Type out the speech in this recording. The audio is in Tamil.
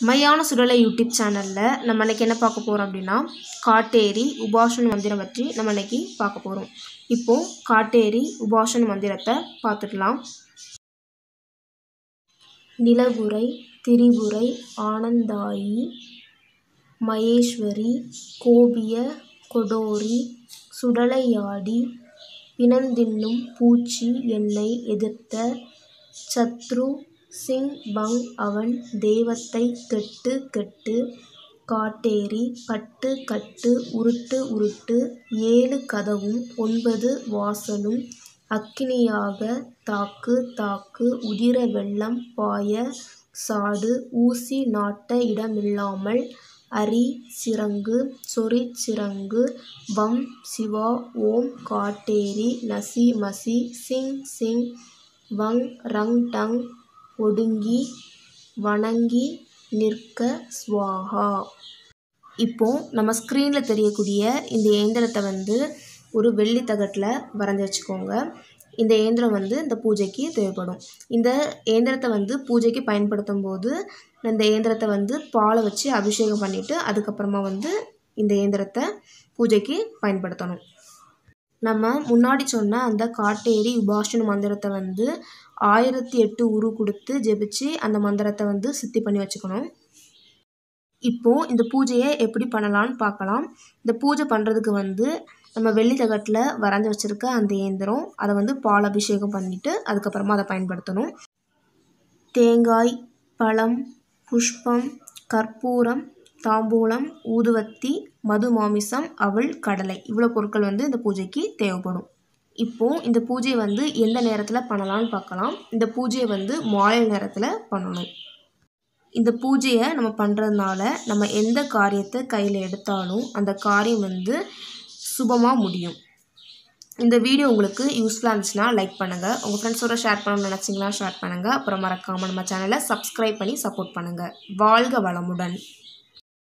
மையான சுடலை யூடியூப் சேனலில் நம்ம இன்னைக்கு என்ன பார்க்க போகிறோம் அப்படின்னா காட்டேரி உபாசன மந்திரம் பற்றி நம்ம இன்னைக்கு பார்க்க போகிறோம் இப்போது காட்டேரி உபாசன மந்திரத்தை பார்த்துக்கலாம் நிலவுரை திரிபுரை ஆனந்தாயி மகேஸ்வரி கோபிய கொடோரி சுடலையாடி பிணந்தின்னும் பூச்சி என்னை எதிர்த்த சத்ரு சிங் பங் அவன் தெய்வத்தை கெட்டு கெட்டு காட்டேரி கட்டு கட்டு உருட்டு உருட்டு ஏழு கதவும் ஒன்பது வாசலும் அக்கினியாக தாக்கு தாக்கு உதிர வெள்ளம் பாய சாடு ஊசி நாட்ட இடமில்லாமல் அரி சிறங்கு சொறி சிறங்கு பம் சிவா ஓம் காட்டேரி நசி மசி சிங் சிங் வங் ரங் டங் ஒடுங்கி வணங்கி நிற்க ஸ்வாஹா இப்போ நம்ம ஸ்க்ரீனில் தெரியக்கூடிய இந்த இயந்திரத்தை வந்து ஒரு வெள்ளி தகட்டில் வரைஞ்சி வச்சுக்கோங்க இந்த இயந்திரம் வந்து இந்த பூஜைக்கு தேவைப்படும் இந்த இயந்திரத்தை வந்து பூஜைக்கு பயன்படுத்தும் போது இந்த இயந்திரத்தை வந்து பாலை வச்சு அபிஷேகம் பண்ணிவிட்டு அதுக்கப்புறமா வந்து இந்த இயந்திரத்தை பூஜைக்கு பயன்படுத்தணும் நம்ம முன்னாடி சொன்ன அந்த காட்டேரி உபாஷன மந்திரத்தை வந்து ஆயிரத்தி எட்டு உரு கொடுத்து ஜெபிச்சு அந்த மந்திரத்தை வந்து சித்தி பண்ணி வச்சுக்கணும் இப்போது இந்த பூஜையை எப்படி பண்ணலான்னு பார்க்கலாம் இந்த பூஜை பண்ணுறதுக்கு வந்து நம்ம வெள்ளி தகட்டில் வரைஞ்சி வச்சுருக்க அந்த இயந்திரம் அதை வந்து பால் அபிஷேகம் பண்ணிவிட்டு அதுக்கப்புறமா அதை பயன்படுத்தணும் தேங்காய் பழம் புஷ்பம் கற்பூரம் தாம்பூலம் ஊதுவத்தி மது மாமிசம் அவள் கடலை இவ்வளோ பொருட்கள் வந்து இந்த பூஜைக்கு தேவைப்படும் இப்போது இந்த பூஜையை வந்து எந்த நேரத்தில் பண்ணலான்னு பார்க்கலாம் இந்த பூஜையை வந்து மாலை நேரத்தில் பண்ணணும் இந்த பூஜையை நம்ம பண்ணுறதுனால நம்ம எந்த காரியத்தை கையில் எடுத்தாலும் அந்த காரியம் வந்து சுபமாக முடியும் இந்த வீடியோ உங்களுக்கு யூஸ்ஃபுல்லாக இருந்துச்சுன்னா லைக் பண்ணுங்கள் உங்கள் ஃப்ரெண்ட்ஸோட ஷேர் பண்ணணும்னு நினச்சிங்கன்னா ஷேர் பண்ணுங்கள் அப்புறம் மறக்காமல் நம்ம சேனலை சப்ஸ்கிரைப் பண்ணி சப்போர்ட் பண்ணுங்கள் வாழ்க வளமுடன்